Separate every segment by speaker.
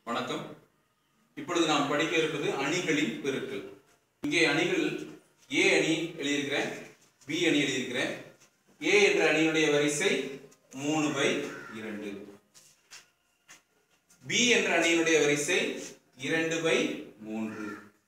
Speaker 1: வணக்கம் இப்பொழுது நாம் படிக்க இருப்பது அணிகளின் பெருக்கல் இங்கே அணிகள் ஏ அணி எழுதியிருக்கிறேன் பி அணி எழுதியிருக்கிறேன் ஏ என்ற அணியினுடைய வரிசை மூணு பை இரண்டு பி என்ற அணியினுடைய வரிசை இரண்டு பை மூன்று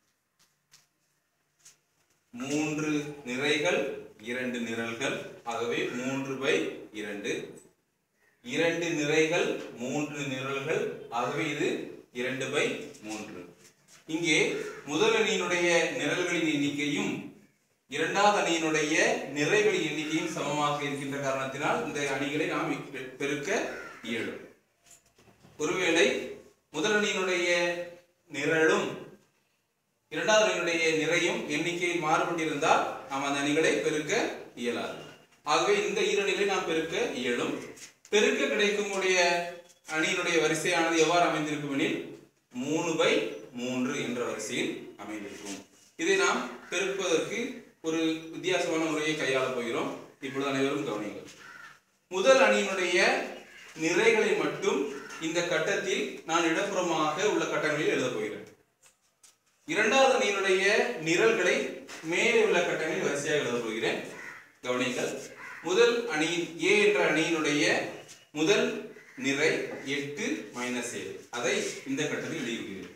Speaker 1: மூன்று நிறைகள் இரண்டு நிரல்கள் ஆகவே மூன்று பை இரண்டு இரண்டு நிறைகள் மூன்று நிரல்கள் ஆகவே இது இரண்டு பை மூன்று இங்கே முதல் அணியினுடைய நிரல்களின் எண்ணிக்கையும் இரண்டாவது அணியினுடைய நிறைகளின் எண்ணிக்கையும் சமமாக இருக்கின்ற காரணத்தினால் இந்த அணிகளை நாம் பெ- பெருக்க இயலும் ஒருவேளை முதல் அணியினுடைய நிரலும் இரண்டாவது அணியினுடைய நிறையும் எண்ணிக்கையில் மாறுபட்டிருந்தால் நாம் அந்த அணிகளை பெருக்க இயலாது ஆகவே இந்த ஈரணிகளை நாம் பெருக்க இயலும் பெருக்க கிடைக்கக்கூடிய அணியினுடைய வரிசையானது எவ்வாறு அமைந்திருக்கும் எனில் மூணு பை மூன்று என்ற வரிசையில் அமைந்திருக்கும் இதை நாம் பெருக்குவதற்கு ஒரு வித்தியாசமான முறையை கையாளப் போகிறோம் இப்பொழுது அனைவரும் கவனியுங்கள் முதல் அணியினுடைய நிறைகளை மட்டும் இந்த கட்டத்தில் நான் இடப்புறமாக உள்ள கட்டங்களில் எழுதப் போகிறேன் இரண்டாவது அணியினுடைய நிரல்களை மேலே உள்ள கட்டங்களில் வரிசையாக எழுதப் போகிறேன் கவனிங்கள் முதல் அணியின் ஏ என்ற அணியினுடைய முதல் நிறை எட்டு மைனஸ் ஏழு அதை இந்த கட்டத்தில் எழுதியிருக்கிறேன்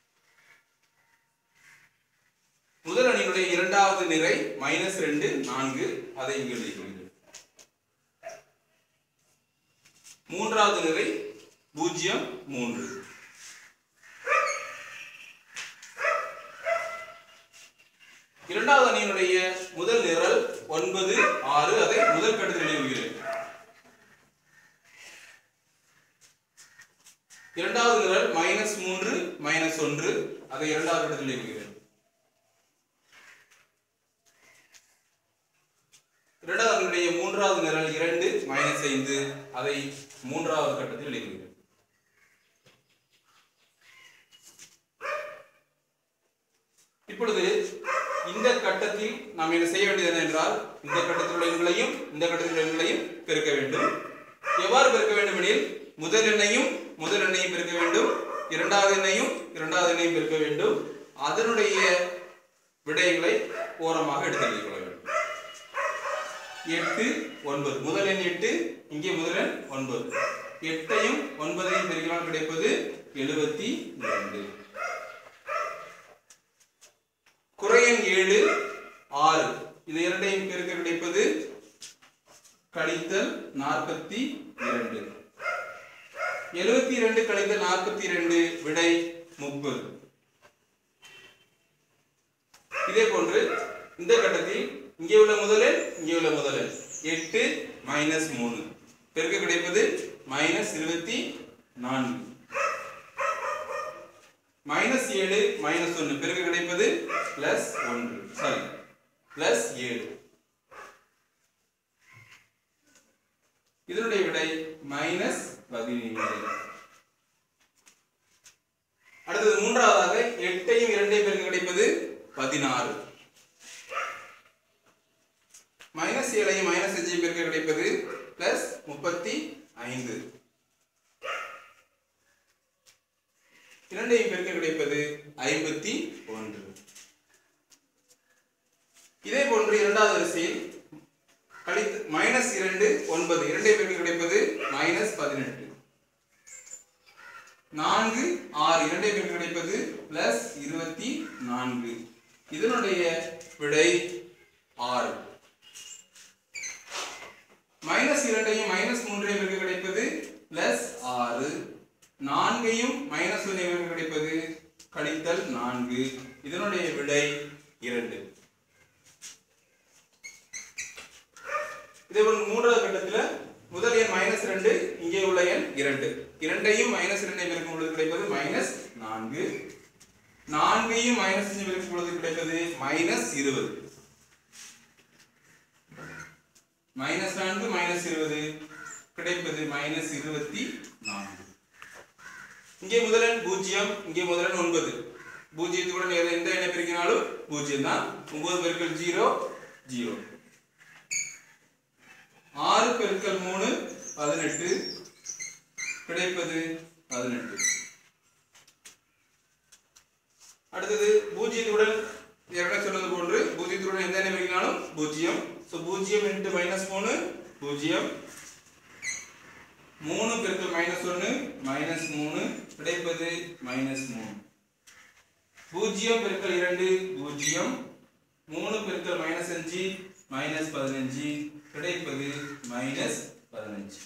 Speaker 1: முதல் அணியினுடைய இரண்டாவது நிறை மைனஸ் ரெண்டு நான்கு அதை இங்கு எழுதிக்கொள்கிறேன் மூன்றாவது நிறை பூஜ்ஜியம் மூன்று இரண்டாவது அணியினுடைய முதல் நிரல் ஒன்பது ஆறு அதை முதல் கட்டத்தில் எழுதுகிறேன் இரண்டாவது நிரல் மைனஸ் மூன்று மைனஸ் ஒன்று அதை இரண்டாவது கட்டத்தில் எழுதுகிறேன் இரண்டாவது அணியினுடைய மூன்றாவது நிரல் இரண்டு மைனஸ் ஐந்து அதை மூன்றாவது கட்டத்தில் எழுதுகிறேன் இப்பொழுது இந்த கட்டத்தில் நாம் என்ன செய்ய வேண்டியது என்னவென்றால் இந்த கட்டத்தில் உள்ள எண்களையும் இந்த கட்டத்தில் உள்ள எண்களையும் பெருக்க வேண்டும் எவ்வாறு பெருக்க வேண்டும் எனில் முதல் எண்ணையும் முதல் எண்ணையும் பெருக்க வேண்டும் இரண்டாவது எண்ணையும் இரண்டாவது எண்ணையும் பெருக்க வேண்டும் அதனுடைய விடயங்களை ஓரமாக எடுத்து எழுதிக் கொள்ள வேண்டும் எட்டு ஒன்பது முதல் எண் எட்டு இங்கே முதல் எண் ஒன்பது எட்டையும் ஒன்பதையும் பெருக்கினால் கிடைப்பது எழுபத்தி இரண்டு குறையன் ஏழு ஆறு இது இரண்டையும் பெருக்க கிடைப்பது கழித்தல் நாற்பத்தி இரண்டு எழுபத்தி இரண்டு கழித்தல் நாற்பத்தி இரண்டு விடை முப்பது இதே போன்று இந்த கட்டத்தில் இங்கே உள்ள முதலன் இங்கே உள்ள முதலன் எட்டு மைனஸ் மூணு பெருக்க கிடைப்பது மைனஸ் இருபத்தி நான்கு மைனஸ் ஏழு மைனஸ் ஒன்று பெருக்க கிடைப்பது பிளஸ் ஒன்று சாரி பிளஸ் ஏழு இதனுடைய விடை மைனஸ் பதினேழு அடுத்தது மூன்றாவதாக எட்டையும் இரண்டையும் பெருக்க கிடைப்பது பதினாறு மைனஸ் ஏழையும் மைனஸ் அஞ்சையும் பெருக்க கிடைப்பது பிளஸ் முப்பத்தி ஐந்து இரண்டையும் பெருக்க கிடைப்பது ஐம்பத்தி ஒன்று இதே போன்று இரண்டாவது வரிசையில் கழித்து மைனஸ் இரண்டு ஒன்பது இரண்டை பெருக்க கிடைப்பது மைனஸ் பதினெட்டு நான்கு ஆறு இரண்டை பெருக்க கிடைப்பது பிளஸ் இருபத்தி நான்கு இதனுடைய விடை ஆறு மைனஸ் இரண்டையும் மைனஸ் மூன்றையும் பெருக்க கிடைப்பது பிளஸ் ஆறு நான்கையும் மைனஸ் ஒன்றை பெருக்க கிடைப்பது கழித்தல் நான்கு இதனுடைய விடை இரண்டு இதே போல் மூன்றாவது கட்டத்தில் முதல் எண் மைனஸ் ரெண்டு இங்கே உள்ள எண் இரண்டு இரண்டையும் மைனஸ் இரண்டை பெருக்கும் பொழுது கிடைப்பது மைனஸ் நான்கு நான்கையும் மைனஸ் அஞ்சு பெருக்கும் பொழுது கிடைப்பது மைனஸ் இருபது மைனஸ் நான்கு மைனஸ் இருபது கிடைப்பது மைனஸ் இருபத்தி நான்கு இங்கே முதலன் பூஜ்ஜியம் இங்கே முதலன் ஒன்பது பூஜ்ஜியத்துடன் எதை- எந்த எண்ணை பெருக்கினாலும் பூஜ்ஜியம் தான் ஒன்பது பெருக்கல் ஜீரோ ஜீரோ ஆறு பெருக்கல் மூணு பதினெட்டு கிடைப்பது பதினெட்டு அடுத்தது பூஜ்ஜியத்துடன் ஏற்கனவே சொன்னது போன்று பூஜ்ஜியத்துடன் எந்த எண்ணை பெருக்கினாலும் பூஜ்ஜியம் ஸோ பூஜ்ஜியம் இன்ட்டு மைனஸ் மூணு பூஜ்ஜியம் மூணு பெருக்கல் மைனஸ் ஒன்று மைனஸ் மூணு கிடைப்பது மைனஸ் மூணு பூஜ்ஜியம் பெருக்கல் இரண்டு பூஜ்ஜியம் மூணு பெருக்கல் மைனஸ் அஞ்சு மைனஸ் பதினஞ்சு கிடைப்பது மைனஸ் பதினஞ்சு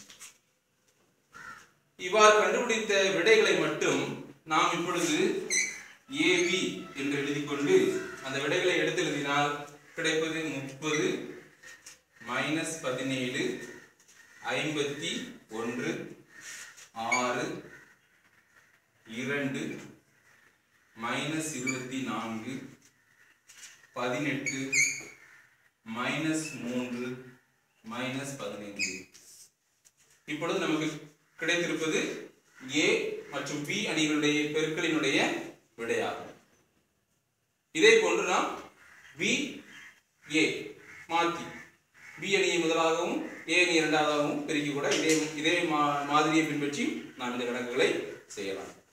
Speaker 1: இவ்வாறு கண்டுபிடித்த விடைகளை மட்டும் நாம் இப்பொழுது ஏபி என்று எழுதிக்கொண்டு அந்த விடைகளை எடுத்து எழுதினால் கிடைப்பது முப்பது மைனஸ் பதினேழு ஐம்பத்தி ஒன்று ஆறு இரண்டு மைனஸ் இருபத்தி நான்கு பதினெட்டு மைனஸ் மூன்று மைனஸ் பதினைந்து இப்பொழுது நமக்கு கிடைத்திருப்பது ஏ மற்றும் பி அணிகளுடைய பெருக்களினுடைய விடையாகும் இதே போன்று நாம் பி ஏ மாற்றி பி அணியை முதலாகவும் ஏ அணி இரண்டாவதாகவும் பெருக்கி கூட இதே இதே மா- மாதிரியை பின்பற்றி நாம் இந்த கணக்குகளை செய்யலாம்